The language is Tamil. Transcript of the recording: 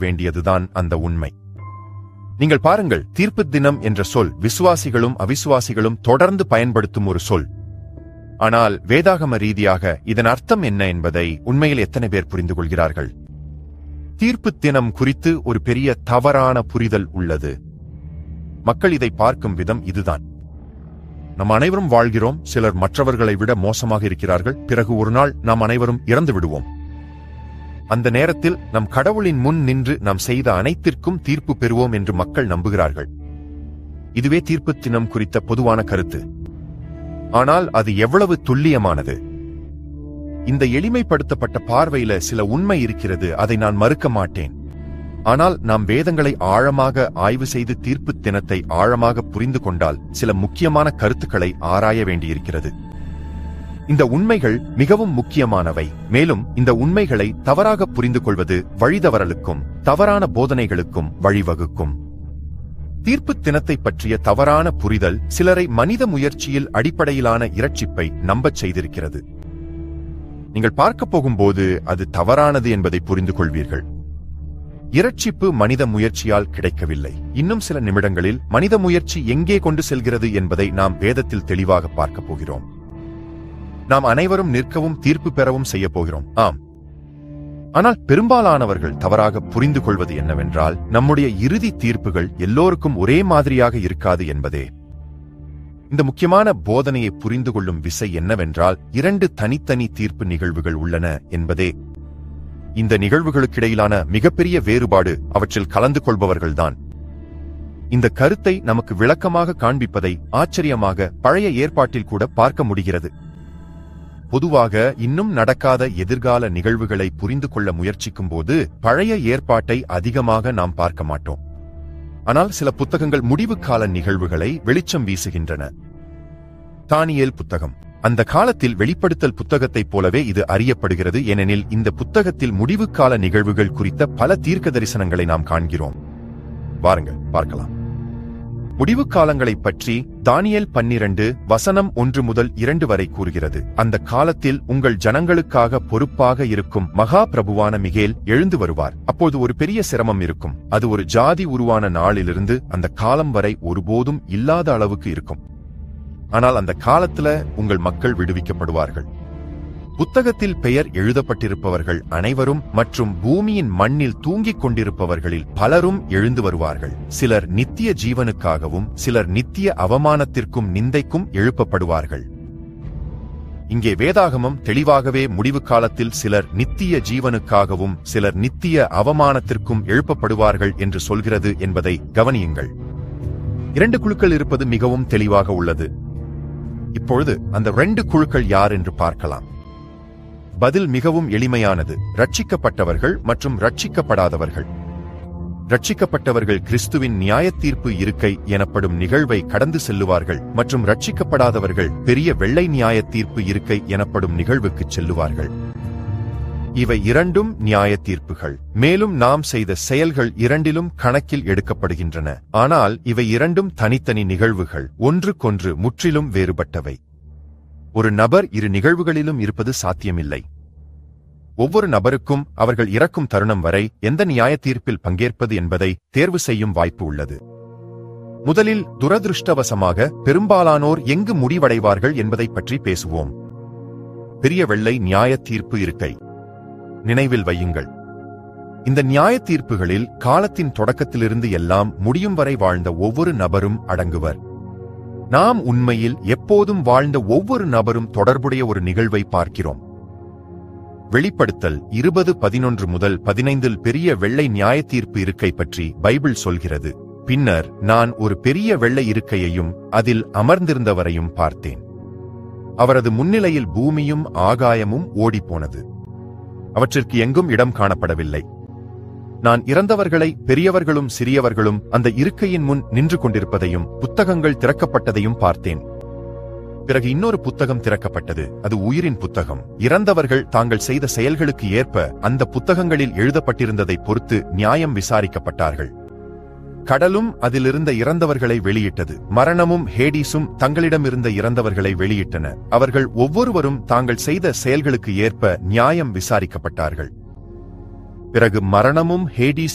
வேண்டியதுதான் அந்த உண்மை நீங்கள் பாருங்கள் தீர்ப்பு தினம் என்ற சொல் விசுவாசிகளும் அவிசுவாசிகளும் தொடர்ந்து பயன்படுத்தும் ஒரு சொல் ஆனால் வேதாகம ரீதியாக இதன் அர்த்தம் என்ன என்பதை உண்மையில் எத்தனை பேர் புரிந்து கொள்கிறார்கள் தீர்ப்பு தினம் குறித்து ஒரு பெரிய தவறான புரிதல் உள்ளது மக்கள் இதை பார்க்கும் விதம் இதுதான் நம் அனைவரும் வாழ்கிறோம் சிலர் மற்றவர்களை விட மோசமாக இருக்கிறார்கள் பிறகு ஒரு நாள் நாம் அனைவரும் இறந்து விடுவோம் அந்த நேரத்தில் நம் கடவுளின் முன் நின்று நாம் செய்த அனைத்திற்கும் தீர்ப்பு பெறுவோம் என்று மக்கள் நம்புகிறார்கள் இதுவே தீர்ப்பு தினம் குறித்த பொதுவான கருத்து ஆனால் அது எவ்வளவு துல்லியமானது இந்த எளிமைப்படுத்தப்பட்ட பார்வையில சில உண்மை இருக்கிறது அதை நான் மறுக்க மாட்டேன் ஆனால் நாம் வேதங்களை ஆழமாக ஆய்வு செய்து தீர்ப்பு தினத்தை ஆழமாக புரிந்து கொண்டால் சில முக்கியமான கருத்துக்களை ஆராய வேண்டியிருக்கிறது இந்த உண்மைகள் மிகவும் முக்கியமானவை மேலும் இந்த உண்மைகளை தவறாக புரிந்து கொள்வது வழிதவறலுக்கும் தவறான போதனைகளுக்கும் வழிவகுக்கும் தீர்ப்பு தினத்தை பற்றிய தவறான புரிதல் சிலரை மனித முயற்சியில் அடிப்படையிலான இரட்சிப்பை நம்பச் செய்திருக்கிறது நீங்கள் பார்க்கப் போகும்போது அது தவறானது என்பதை புரிந்து கொள்வீர்கள் இரட்சிப்பு மனித முயற்சியால் கிடைக்கவில்லை இன்னும் சில நிமிடங்களில் மனித முயற்சி எங்கே கொண்டு செல்கிறது என்பதை நாம் வேதத்தில் தெளிவாக பார்க்கப் போகிறோம் நாம் அனைவரும் நிற்கவும் தீர்ப்பு பெறவும் செய்ய போகிறோம் ஆம் ஆனால் பெரும்பாலானவர்கள் தவறாக புரிந்து கொள்வது என்னவென்றால் நம்முடைய இறுதி தீர்ப்புகள் எல்லோருக்கும் ஒரே மாதிரியாக இருக்காது என்பதே இந்த முக்கியமான போதனையை புரிந்து கொள்ளும் விசை என்னவென்றால் இரண்டு தனித்தனி தீர்ப்பு நிகழ்வுகள் உள்ளன என்பதே இந்த நிகழ்வுகளுக்கிடையிலான மிகப்பெரிய வேறுபாடு அவற்றில் கலந்து கொள்பவர்கள்தான் இந்த கருத்தை நமக்கு விளக்கமாக காண்பிப்பதை ஆச்சரியமாக பழைய ஏற்பாட்டில் கூட பார்க்க முடிகிறது பொதுவாக இன்னும் நடக்காத எதிர்கால நிகழ்வுகளை புரிந்து கொள்ள முயற்சிக்கும் போது பழைய ஏற்பாட்டை அதிகமாக நாம் பார்க்க மாட்டோம் ஆனால் சில புத்தகங்கள் முடிவு கால நிகழ்வுகளை வெளிச்சம் வீசுகின்றன தானியேல் புத்தகம் அந்த காலத்தில் வெளிப்படுத்தல் புத்தகத்தைப் போலவே இது அறியப்படுகிறது ஏனெனில் இந்த புத்தகத்தில் முடிவு கால நிகழ்வுகள் குறித்த பல தீர்க்க தரிசனங்களை நாம் காண்கிறோம் வாருங்கள் பார்க்கலாம் முடிவு காலங்களைப் பற்றி தானியேல் பன்னிரண்டு வசனம் ஒன்று முதல் இரண்டு வரை கூறுகிறது அந்த காலத்தில் உங்கள் ஜனங்களுக்காக பொறுப்பாக இருக்கும் மகா பிரபுவான மிகேல் எழுந்து வருவார் அப்போது ஒரு பெரிய சிரமம் இருக்கும் அது ஒரு ஜாதி உருவான நாளிலிருந்து அந்த காலம் வரை ஒருபோதும் இல்லாத அளவுக்கு இருக்கும் ஆனால் அந்த காலத்துல உங்கள் மக்கள் விடுவிக்கப்படுவார்கள் புத்தகத்தில் பெயர் எழுதப்பட்டிருப்பவர்கள் அனைவரும் மற்றும் பூமியின் மண்ணில் தூங்கிக் கொண்டிருப்பவர்களில் பலரும் எழுந்து வருவார்கள் சிலர் நித்திய ஜீவனுக்காகவும் சிலர் நித்திய அவமானத்திற்கும் நிந்தைக்கும் எழுப்பப்படுவார்கள் இங்கே வேதாகமம் தெளிவாகவே முடிவு காலத்தில் சிலர் நித்திய ஜீவனுக்காகவும் சிலர் நித்திய அவமானத்திற்கும் எழுப்பப்படுவார்கள் என்று சொல்கிறது என்பதை கவனியுங்கள் இரண்டு குழுக்கள் இருப்பது மிகவும் தெளிவாக உள்ளது இப்பொழுது அந்த ரெண்டு குழுக்கள் யார் என்று பார்க்கலாம் பதில் மிகவும் எளிமையானது ரட்சிக்கப்பட்டவர்கள் மற்றும் ரட்சிக்கப்படாதவர்கள் ரட்சிக்கப்பட்டவர்கள் கிறிஸ்துவின் நியாயத்தீர்ப்பு இருக்கை எனப்படும் நிகழ்வை கடந்து செல்லுவார்கள் மற்றும் ரட்சிக்கப்படாதவர்கள் பெரிய வெள்ளை நியாயத்தீர்ப்பு இருக்கை எனப்படும் நிகழ்வுக்குச் செல்லுவார்கள் இவை இரண்டும் நியாய தீர்ப்புகள் மேலும் நாம் செய்த செயல்கள் இரண்டிலும் கணக்கில் எடுக்கப்படுகின்றன ஆனால் இவை இரண்டும் தனித்தனி நிகழ்வுகள் ஒன்றுக்கொன்று முற்றிலும் வேறுபட்டவை ஒரு நபர் இரு நிகழ்வுகளிலும் இருப்பது சாத்தியமில்லை ஒவ்வொரு நபருக்கும் அவர்கள் இறக்கும் தருணம் வரை எந்த நியாய தீர்ப்பில் பங்கேற்பது என்பதை தேர்வு செய்யும் வாய்ப்பு உள்ளது முதலில் துரதிருஷ்டவசமாக பெரும்பாலானோர் எங்கு முடிவடைவார்கள் என்பதை பற்றி பேசுவோம் பெரிய வெள்ளை நியாய தீர்ப்பு இருக்கை நினைவில் வையுங்கள் இந்த நியாய தீர்ப்புகளில் காலத்தின் தொடக்கத்திலிருந்து எல்லாம் முடியும் வரை வாழ்ந்த ஒவ்வொரு நபரும் அடங்குவர் நாம் உண்மையில் எப்போதும் வாழ்ந்த ஒவ்வொரு நபரும் தொடர்புடைய ஒரு நிகழ்வை பார்க்கிறோம் வெளிப்படுத்தல் இருபது பதினொன்று முதல் பதினைந்தில் பெரிய வெள்ளை நியாய தீர்ப்பு இருக்கை பற்றி பைபிள் சொல்கிறது பின்னர் நான் ஒரு பெரிய வெள்ளை இருக்கையையும் அதில் அமர்ந்திருந்தவரையும் பார்த்தேன் அவரது முன்னிலையில் பூமியும் ஆகாயமும் ஓடிப்போனது அவற்றிற்கு எங்கும் இடம் காணப்படவில்லை நான் இறந்தவர்களை பெரியவர்களும் சிறியவர்களும் அந்த இருக்கையின் முன் நின்று கொண்டிருப்பதையும் புத்தகங்கள் திறக்கப்பட்டதையும் பார்த்தேன் பிறகு இன்னொரு புத்தகம் திறக்கப்பட்டது அது உயிரின் புத்தகம் இறந்தவர்கள் தாங்கள் செய்த செயல்களுக்கு ஏற்ப அந்த புத்தகங்களில் எழுதப்பட்டிருந்ததை பொறுத்து நியாயம் விசாரிக்கப்பட்டார்கள் கடலும் அதிலிருந்த இறந்தவர்களை வெளியிட்டது மரணமும் ஹேடிஸும் தங்களிடமிருந்த இறந்தவர்களை வெளியிட்டன அவர்கள் ஒவ்வொருவரும் தாங்கள் செய்த செயல்களுக்கு ஏற்ப நியாயம் விசாரிக்கப்பட்டார்கள் பிறகு மரணமும் ஹேடிஸ்